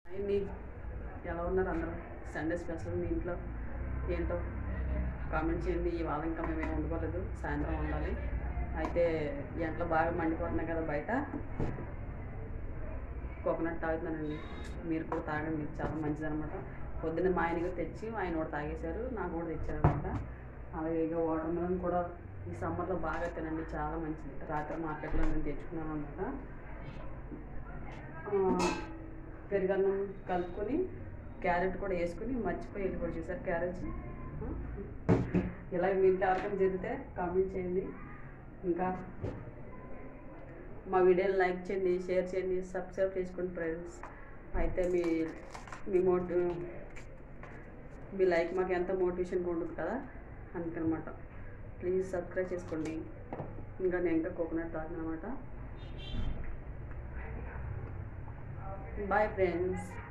అండి ఎలా ఉన్నారు అందరూ సండే స్పెషల్ మీ ఇంట్లో ఏంటో కామెంట్ చేయండి ఇవాళ ఇంకా మేము ఏమి వండుకోలేదు సాయంత్రం వండాలి అయితే ఎంట్లో బాగా మండిపోతున్నాయి కదా బయట కోకోనట్ తాగుతున్నానండి మీరు కూడా తాగండి చాలా మంచిదన్నమాట పొద్దున్న మా ఆయనకి తెచ్చి ఆయన కూడా తాగేశారు నాకు కూడా తెచ్చారనమాట అలాగే ఇక వాటర్ మిలన్ కూడా ఈ సమ్మర్లో బాగా తినండి చాలా మంచిది రాత్రి మార్కెట్లో నేను తెచ్చుకున్నాను అనమాట పెరుగన్నం కలుపుకొని క్యారెట్ కూడా వేసుకుని మర్చిపోయి వెళ్ళిపోయి చూసారు క్యారెట్ ఇలా మీ ఇంట్లో ఎవరికైనా జరిగితే కామెంట్ చేయండి ఇంకా మా వీడియోని లైక్ చేయండి షేర్ చేయండి సబ్స్క్రైబ్ చేసుకోండి ఫ్రెండ్స్ అయితే మీ మీ మోటి మీ లైక్ మాకు ఎంత మోటివేషన్గా ఉంటుంది కదా అందుకనమాట ప్లీజ్ సబ్స్క్రైబ్ చేసుకోండి ఇంకా నేను ఇంకా కోకోనట్ తాగిన అనమాట బాయ్ ఫ్రెండ్స్